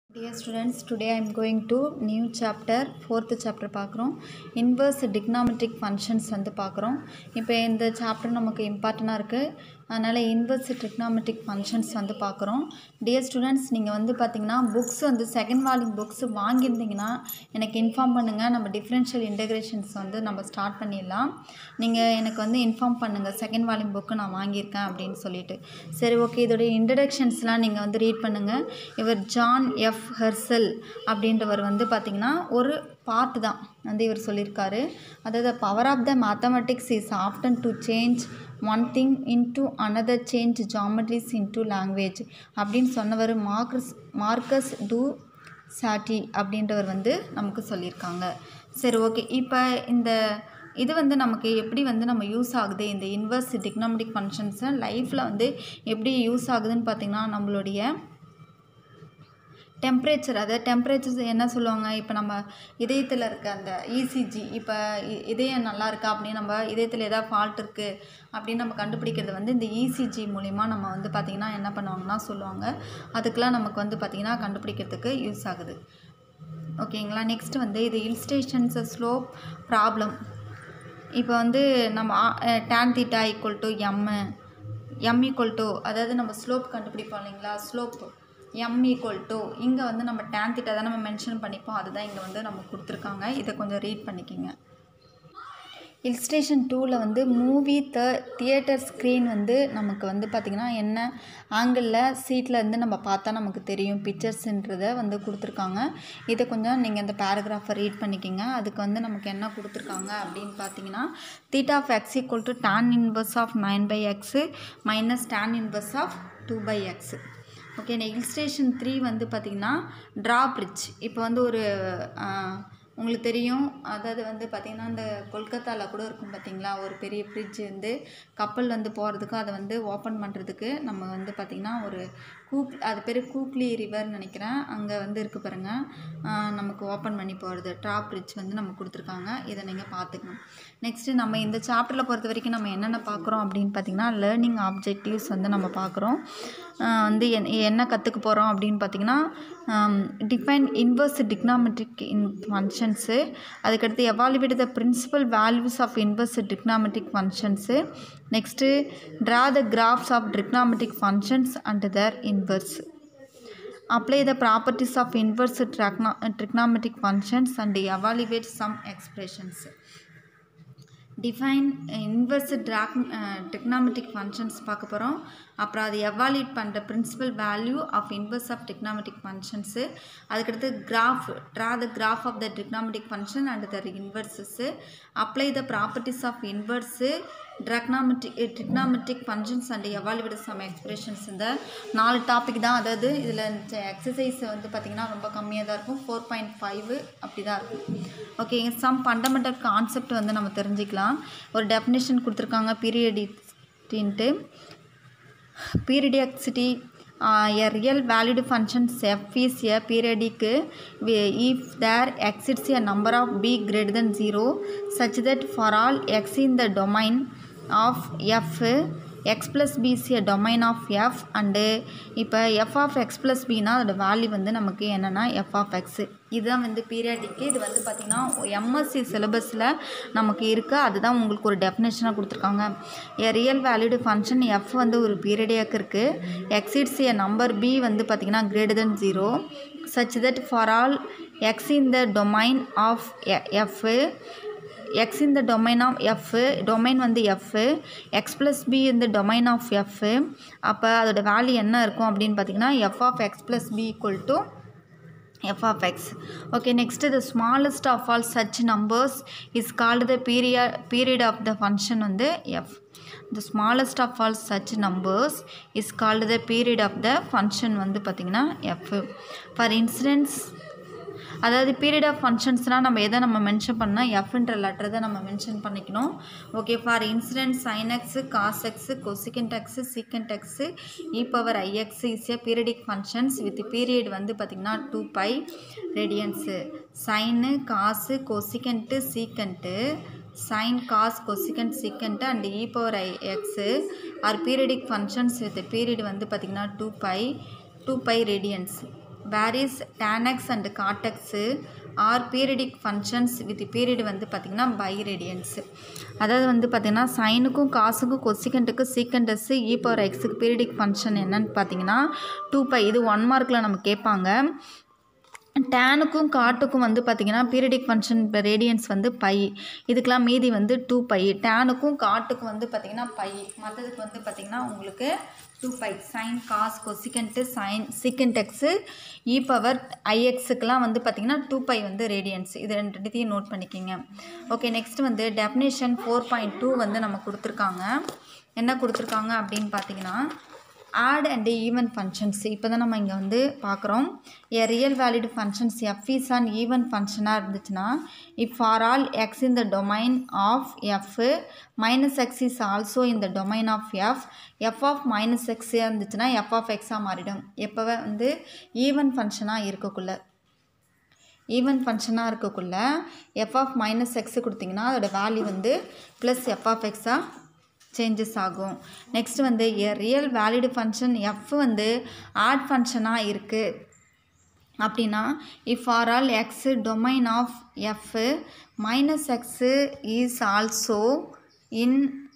Dear students, today I am going to new chapter, fourth chapter பார்க்குறோம் inverse trigonometric functions வந்து பார்க்குறோம் இப்போ இந்த chapter நமக்கு இம்பார்ட்டண்ட்டாக இருக்குது அதனால் inverse trigonometric functions வந்து பார்க்குறோம் டியர் ஸ்டூடெண்ட்ஸ் நீங்கள் வந்து பார்த்தீங்கன்னா புக்ஸ் வந்து செகண்ட் வால்யூம் புக்ஸ் வாங்கியிருந்தீங்கன்னா எனக்கு இன்ஃபார்ம் பண்ணுங்கள் நம்ம டிஃப்ரென்ஷியல் இன்டகிரேஷன்ஸ் வந்து நம்ம ஸ்டார்ட் பண்ணிடலாம் நீங்கள் எனக்கு வந்து இன்ஃபார்ம் பண்ணுங்கள் செகண்ட் வால்யூம் புக்கு நான் வாங்கியிருக்கேன் அப்படின்னு சொல்லிட்டு சரி ஓகே இதோடைய இன்ட்ரடக்ஷன்ஸ்லாம் நீங்கள் வந்து ரீட் பண்ணுங்கள் இவர் ஜான் எஃப் ஹெர்சல் அப்படின்றவர் வந்து பார்த்திங்கன்னா ஒரு பார்ட் தான் வந்து இவர் சொல்லியிருக்காரு அதாவது power of the mathematics is often to change one thing into another change geometries into language அப்படின்னு சொன்னவர் மார்க்கஸ் மார்க்கஸ் டூ சாட்டி அப்படின்றவர் வந்து நமக்கு சொல்லியிருக்காங்க சரி ஓகே இப்போ இந்த இது வந்து நமக்கு எப்படி வந்து நம்ம யூஸ் ஆகுது இந்த இன்வர்ஸ் டிக்னாமெட்டிக் ஃபங்க்ஷன்ஸை லைஃப்பில் வந்து எப்படி யூஸ் ஆகுதுன்னு பார்த்திங்கன்னா நம்மளுடைய டெம்பரேச்சர் அதாவது டெம்பரேச்சர் என்ன சொல்லுவாங்க இப்போ நம்ம இதயத்தில் இருக்க அந்த இசிஜி இப்போ இ- இதயம் நல்லா இருக்கா அப்படின்னு நம்ம இதயத்தில் ஏதாவது ஃபால்ட் இருக்குது அப்படின்னு நம்ம கண்டுபிடிக்கிறது வந்து இந்த இசிஜி மூலிமா நம்ம வந்து பார்த்திங்கன்னா என்ன பண்ணுவாங்கன்னா சொல்லுவாங்க அதுக்கெலாம் நமக்கு வந்து பார்த்திங்கன்னா கண்டுபிடிக்கிறதுக்கு யூஸ் ஆகுது ஓகேங்களா நெக்ஸ்ட் வந்து இது ஹில் ஸ்டேஷன்ஸ் ஸ்லோப் ப்ராப்ளம் இப்போ வந்து நம்ம tan theta equal to M M equal to அதாவது நம்ம ஸ்லோப் கண்டுபிடிப்போம் இல்லைங்களா ஸ்லோப் எம் ஈக்குவல் டு இங்கே வந்து நம்ம டேன் தீட்டா தான் நம்ம மென்ஷன் பண்ணிப்போம் அதுதான் இங்கே வந்து நம்ம கொடுத்துருக்காங்க இதை கொஞ்சம் ரீட் பண்ணிக்கிங்க ஹில் ஸ்டேஷன் டூவில் வந்து மூவி த தியேட்டர் ஸ்க்ரீன் வந்து நமக்கு வந்து பார்த்திங்கன்னா என்ன ஆங்கிளில் சீட்டில் இருந்து நம்ம பார்த்தா நமக்கு தெரியும் பிக்சர்ஸ்ன்றதை வந்து கொடுத்துருக்காங்க இதை கொஞ்சம் நீங்கள் இந்த பேராகிராஃபை ரீட் பண்ணிக்கிங்க அதுக்கு வந்து நமக்கு என்ன கொடுத்துருக்காங்க அப்படின்னு பார்த்தீங்கன்னா theta of x equal to tan inverse of nine by x minus tan inverse of two by x okay இந்த ஹில் ஸ்டேஷன் த்ரீ வந்து பார்த்திங்கன்னா ட்ரா பிரிட்ஜ் இப்போ வந்து ஒரு ஆஹ், உங்களுக்கு தெரியும் அதாவது வந்து பார்த்திங்கன்னா இந்த கொல்கத்தாவில் கூட இருக்கும் பார்த்தீங்களா ஒரு பெரிய ஃப்ரிட்ஜ் வந்து கப்பல் வந்து போகிறதுக்கு அதை வந்து ஓப்பன் பண்ணுறதுக்கு நம்ம வந்து பார்த்திங்கன்னா ஒரு கூக் அது பேர் கூக்லி ரிவர்னு நினைக்கிறேன் அங்கே வந்து இருக்குது பாருங்கள் ஆஹ், நமக்கு ஓப்பன் பண்ணி போகிறது ட்ராப் பிரிட்ஜ் வந்து நம்ம கொடுத்துருக்காங்க இதை நீங்கள் பார்த்துக்கணும் நெக்ஸ்ட்டு நம்ம இந்த சாப்டரில் பொறுத்த வரைக்கும் நம்ம என்னென்ன பார்க்குறோம் அப்படின்னு பார்த்திங்கன்னா லேர்னிங் ஆப்ஜெக்டிவ்ஸ் வந்து நம்ம பார்க்குறோம் ஆஹ் வந்து என் என்ன கற்றுக்க போகிறோம் அப்படின்னு பார்த்தீங்கன்னா define inverse trigonometric in functions அதுக்கடுத்து evaluate the principal values of inverse trigonometric functions next draw the graphs of trigonometric functions and their inverse apply the properties of inverse trigono- trigonometric functions and evaluate some expressions define inverse trig trigonometric functions பார்க்க போகிறோம் அப்புறம் அதை evaluate பண்ணுற principal value of inverse of trigonometric functions அதுக்கடுத்து graph draw the graph of the trigonometric function and their inverses apply the properties of inverse trigonometric trigonometric functions and evaluate some expressions இந்த நாலு topic தான் அதாவது இதில் exercise வந்து பார்த்திங்கன்னா ரொம்ப கம்மியாக தான் இருக்கும் ஃபோர் பாயிண்ட் ஃபைவ் அப்படி தான் இருக்கும் ஓகே சம் ஃபண்டமெண்டல் கான்செப்ட் வந்து நம்ம தெரிஞ்சுக்கலாம் ஒரு டெஃபினேஷன் கொடுத்துருக்காங்க பீரியடின்ட்டு periodicity uh, a real valued function f is a periodic wi- if there exists a number of b greater than 0 such that for all x in the domain of f x plus b is a domain of f and இப்போ f of x plus bனா அதோட value வந்து நமக்கு என்னென்னா f of x இதுதான் வந்து பீரியாடிக்கு இது வந்து பார்த்திங்கன்னா எம்எஸ்சி சிலபஸில் நமக்கு இருக்குது அதுதான் உங்களுக்கு ஒரு டெஃபினேஷனாக கொடுத்துருக்காங்க a real valued function f வந்து ஒரு பீரியடியாக இருக்குது எக்ஸிட்ஸ் ஏ நம்பர் பி வந்து பார்த்திங்கன்னா greater than zero such that for all x in the domain of f x இந்த டொமைன் ஆஃப் எஃப் டொமைன் வந்து எஃப் எக்ஸ் ப்ளஸ் பி இந்த டொமைன் ஆஃப் எஃப் அப்போ அதோட வேல்யூ என்ன இருக்கும் அப்படின்னு பார்த்தீங்கன்னா f of x plus p equal to f of x okay next the smallest of all such numbers is called the period period of the function வந்து f the smallest of all such numbers is called the period of the function வந்து பார்த்திங்கன்னா f for instance அதாவது period of ஃபங்க்ஷன்ஸ்னால் நம்ம எதை நம்ம mention பண்ணால் எஃப்ன்ற letter தான் நம்ம மென்ஷன் பண்ணிக்கணும் okay for instance sine x cos x cosecant x secant x e power i x is a periodic functions with period வந்து பார்த்திங்கன்னா two pi radians sine cos cosecant secant sine cos cosecant secant and e power i x are periodic functions with period வந்து பார்த்திங்கன்னா two pi two pi radians whereas tan x and cot x are periodic functions with period வந்து பார்த்திங்கன்னா pi radians அதாவது வந்து பார்த்திங்கன்னா சைனுக்கும் காசுக்கும் கொசிகண்ட்டுக்கு சீக்கண்டஸு இ பவர் எக்ஸுக்கு பீரியடிக் ஃபங்க்ஷன் என்னன்னு பார்த்தீங்கன்னா டூ பை இது ஒன் மார்க்கில் நம்ம கேட்பாங்க டேனுக்கும் காட்டுக்கும் வந்து பார்த்திங்கன்னா பீரியடிக் ஃபங்க்ஷன் இப்போ ரேடியன்ஸ் வந்து பை இதுக்கெலாம் மீதி வந்து டூ பை டேனுக்கும் காட்டுக்கும் வந்து பார்த்திங்கன்னா பை மற்றதுக்கு வந்து பார்த்திங்கன்னா உங்களுக்கு two pi sine cos cosecant sine secant x e power ஐஎக்ஸுக்கெலாம் வந்து பார்த்திங்கன்னா டூ பை வந்து ரேடியன்ஸ் இது ரெண்டுத்தையும் நோட் பண்ணிக்கிங்க ஓகே நெக்ஸ்ட் வந்து டெஃபினேஷன் ஃபோர் பாயிண்ட் டூ வந்து நம்ம கொடுத்துருக்காங்க என்ன கொடுத்துருக்காங்க அப்படின்னு பார்த்தீங்கன்னா ஆட் அண்ட் ஈவன் ஃபங்க்ஷன்ஸ் இப்போ தான் நம்ம இங்கே வந்து பார்க்குறோம் a real valid functions f is an even ஃபங்க்ஷனாக இருந்துச்சுன்னா if for all x in the domain of f minus x is also in the domain of f f of minus எக்ஸாக இருந்துச்சுன்னா எஃப் ஆஃப் எக்ஸாக மாறிடும் எப்போ வந்து even ஃபங்க்ஷனாக இருக்கக்குள்ள even ஃபங்க்ஷனாக இருக்கக்குள்ள எஃப் ஆஃப் மைனஸ் எக்ஸ் கொடுத்தீங்கன்னா அதோட வேல்யூ வந்து ப்ளஸ் எஃப் ஆஃப் எக்ஸாக சேஞ்சஸ் ஆகும் நெக்ஸ்ட் வந்து a real valid function f வந்து ஆட் ஃபங்க்ஷனாக இருக்குது அப்படின்னா if or all x domain of f minus x is also in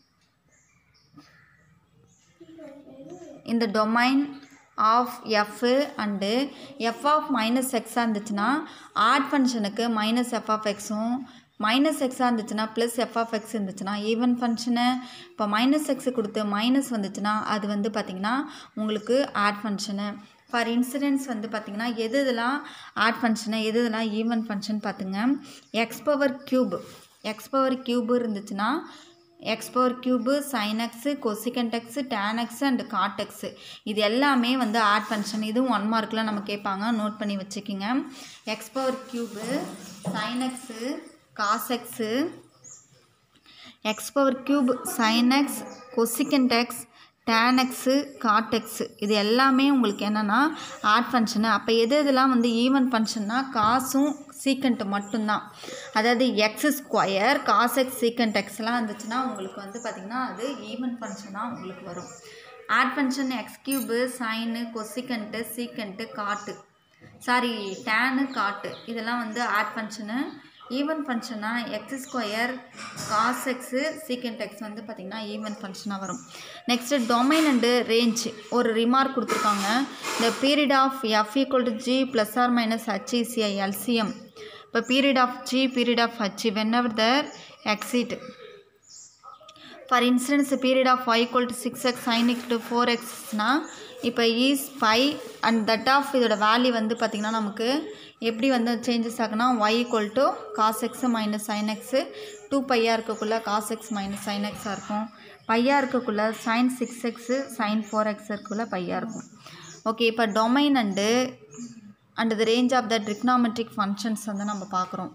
இந்த domain of f and f of minus எக்ஸாக இருந்துச்சுன்னா ஆட் ஃபங்க்ஷனுக்கு மைனஸ் எஃப் ஆஃப் எக்ஸும் மைனஸ் எக்ஸாக இருந்துச்சுன்னா ப்ளஸ் எஃப் ஆஃப் எக்ஸ் இருந்துச்சுன்னா ஈவன் ஃபங்க்ஷனை இப்போ மைனஸ் எக்ஸு கொடுத்து மைனஸ் வந்துச்சுன்னா அது வந்து பார்த்திங்கன்னா உங்களுக்கு ஆட் ஃபங்க்ஷனு ஃபார் இன்சிடென்ட்ஸ் வந்து பார்த்திங்கன்னா எது இதெல்லாம் ஆட் ஃபங்க்ஷனு எது இதெல்லாம் ஈவன் ஃபங்க்ஷன் பார்த்துங்க x power cube x power cube இருந்துச்சுன்னா x power cube sine x cosecant x tan x and cot x இது எல்லாமே வந்து ஆட் ஃபங்க்ஷன் இதுவும் ஒன் மார்க்கில் நம்ம கேட்பாங்க நோட் பண்ணி வச்சுக்கிங்க x power cube sine x cos x x power cube sine x cosecant x tan x cot x இது எல்லாமே உங்களுக்கு என்னென்னா ஆட் ஃபங்க்ஷனு அப்போ எது இதெல்லாம் வந்து ஈவன் ஃபங்க்ஷன்னா காசும் சீக்கண்ட் மட்டும்தான் அதாவது x square cos x secant எக்ஸ்லாம் இருந்துச்சுன்னா உங்களுக்கு வந்து பார்த்திங்கன்னா அது ஈவன் ஃபங்க்ஷனாக உங்களுக்கு வரும் odd function x cube sine cosecant secant cot sorry tan cot இதெல்லாம் வந்து ஆட் ஃபங்க்ஷனு ஈவன் ஃபங்க்ஷனாக x square cos x secant x வந்து பார்த்திங்கன்னா ஈவன் ஃபங்க்ஷனாக வரும் நெக்ஸ்ட்டு டொமைன் அண்டு ரேஞ்ச் ஒரு ரிமார்க் கொடுத்துருக்காங்க the period of f equal to g plus or minus h is LCM இப்போ period of G period of h whenever there exist for instance period of y equal to six x sine equal to four எக்ஸ்னால் இப்போ is five and that of இதோட value வந்து பார்த்திங்கன்னா நமக்கு எப்படி வந்து changes ஆகுனா y equal to cos x minus sine x two பையாக இருக்கக்குள்ள காஸ் எக்ஸ் மைனஸ் சைன் எக்ஸாக இருக்கும் பையாக இருக்கக்குள்ள sine six x sine four x இருக்கக்குள்ள பையாக இருக்கும் ஓகே இப்போ domain and and the range of the trigonometric functions வந்து நம்ம பார்க்குறோம்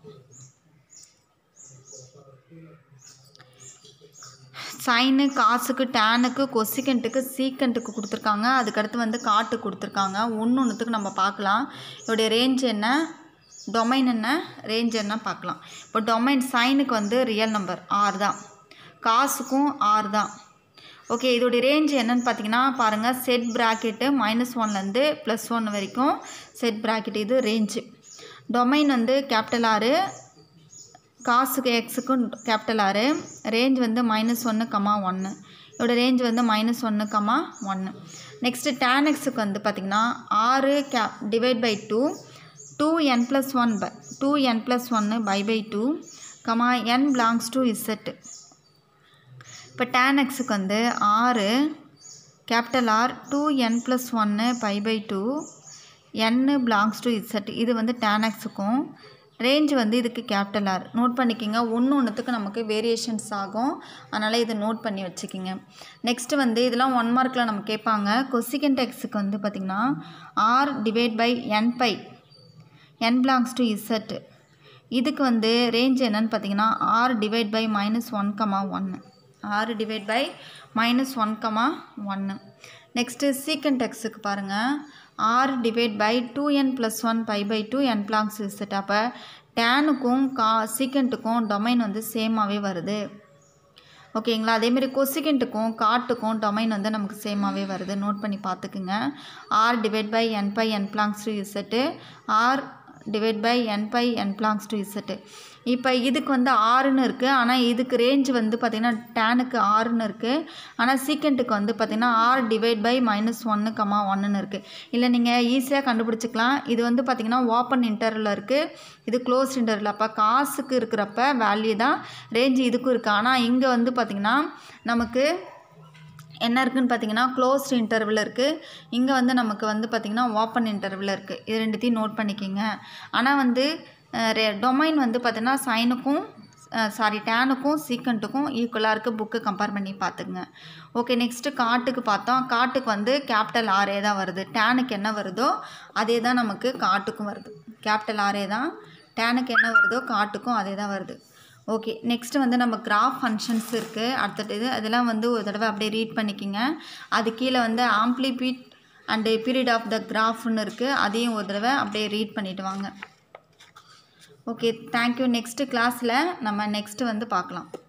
சைனு காசுக்கு டேனுக்கு கொசிகண்ட்டுக்கு சீக்கண்ட்டுக்கு கொடுத்துருக்காங்க அதுக்கடுத்து வந்து காட்டு கொடுத்துருக்காங்க ஒன்று ஒன்றுத்துக்கு நம்ம பார்க்கலாம் இதோடைய ரேஞ்ச் என்ன டொமைன் என்ன ரேஞ்ச் என்ன பார்க்கலாம் இப்போ டொமைன் சைனுக்கு வந்து ரியல் நம்பர் ஆறு தான் காசுக்கும் ஆறு தான் ஓகே இதோடைய ரேஞ்ச் என்னன்னு பார்த்தீங்கன்னா பாருங்கள் செட் ப்ராக்கெட்டு மைனஸ் ஒன்லேருந்து ப்ளஸ் ஒன் வரைக்கும் செட் ப்ராக்கெட் இது ரேஞ்சு டொமைன் வந்து கேபிட்டல் ஆறு காசுக்கு எக்ஸுக்கும் கேபிட்டல் ஆறு ரேஞ்ச் வந்து மைனஸ் ஒன்று கமா ஒன்று இதோட ரேஞ்ச் வந்து மைனஸ் ஒன்று கமா ஒன்று நெக்ஸ்ட்டு டேன் எக்ஸுக்கு வந்து பார்த்திங்கன்னா R cap divide by two two n plus one pi two n plus ஒன்று pi by two comma n belongs to z இப்போ டேன் எக்ஸுக்கு வந்து R capital R two n plus ஒன்று pi by two n belongs to z இது வந்து tan எக்ஸுக்கும் range வந்து இதுக்கு capital R note பண்ணிக்கிங்க ஒன்று ஒன்றுத்துக்கு நமக்கு வேரியேஷன்ஸ் ஆகும் அதனால் இதை நோட் பண்ணி வச்சுக்கிங்க நெக்ஸ்ட்டு வந்து இதெல்லாம் ஒன் மார்க்கில் நம்ம கேட்பாங்க கொசிகண்ட் எக்ஸுக்கு வந்து பார்த்திங்கன்னா R divide by n pi n belongs to z இதுக்கு வந்து ரேஞ்ச் என்னன்னு பார்த்தீங்கன்னா R divide by minus one comma ஒன்று R divide by minus one comma ஒன்று நெக்ஸ்ட்டு சீக்கண்ட் எக்ஸுக்கு பாருங்கள் R divide by two n plus one pi by two n belongs set அப்போ டேனுக்கும் கா சீக்கண்ட்டுக்கும் டொமைன் வந்து சேமாகவே வருது ஓகேங்களா அதேமாரி கொசிகெண்ட்டுக்கும் காட்டுக்கும் டொமைன் வந்து நமக்கு சேமாகவே வருது நோட் பண்ணி பார்த்துக்குங்க R divide by n pi n belongs to z R divide by n pi n belongs to z இப்போ இதுக்கு வந்து ஆறுன்னு இருக்குது ஆனால் இதுக்கு ரேஞ்ச் வந்து பார்த்திங்கன்னா டேனுக்கு ஆறுன்னு இருக்குது ஆனால் சீக்கெண்ட்டுக்கு வந்து பார்த்திங்கன்னா ஆர் டிவைட் பை மைனஸ் ஒன்று கமா ஒன்றுன்னு இருக்குது இல்லை நீங்கள் ஈஸியாக கண்டுபிடிச்சிக்கலாம் இது வந்து பார்த்திங்கன்னா ஓப்பன் இன்டர்வில் இருக்குது இது க்ளோஸ் இன்டர்வில் அப்போ காசுக்கு இருக்கிறப்ப வேல்யூ தான் ரேஞ்ச் இதுக்கும் இருக்குது ஆனால் இங்கே வந்து பார்த்திங்கன்னா நமக்கு என்ன இருக்குன்னு பார்த்தீங்கன்னா க்ளோஸ்ட் இன்டர்வில் இருக்குது இங்கே வந்து நமக்கு வந்து பார்த்திங்கன்னா ஓப்பன் இன்டர்வில் இருக்குது இது ரெண்டுத்தையும் நோட் பண்ணிக்கிங்க ஆனால் வந்து டொமைன் வந்து பார்த்திங்கன்னா சைனுக்கும் சாரி டேனுக்கும் சீக்கண்ட்டுக்கும் ஈக்குவலாக இருக்குது புக்கு கம்பேர் பண்ணி பார்த்துக்குங்க ஓகே நெக்ஸ்ட்டு காட்டுக்கு பார்த்தோம் காட்டுக்கு வந்து கேபிட்டல் ஆரே தான் வருது டேனுக்கு என்ன வருதோ அதே தான் நமக்கு காட்டுக்கும் வருது கேபிட்டல் ஆரே தான் டேனுக்கு என்ன வருதோ காட்டுக்கும் அதே தான் வருது ஓகே நெக்ஸ்ட்டு வந்து நம்ம கிராஃப் ஃபங்க்ஷன்ஸ் இருக்குது அடுத்தது இது அதெல்லாம் வந்து ஒரு தடவை அப்படியே ரீட் பண்ணிக்கிங்க அது கீழே வந்து amplitude and period of the கிராஃப்னு இருக்குது அதையும் ஒரு தடவை அப்படியே ரீட் பண்ணிட்டு வாங்க ஓகே தேங்க்யூ நெக்ஸ்ட்டு கிளாஸில் நம்ம நெக்ஸ்ட்டு வந்து பார்க்கலாம்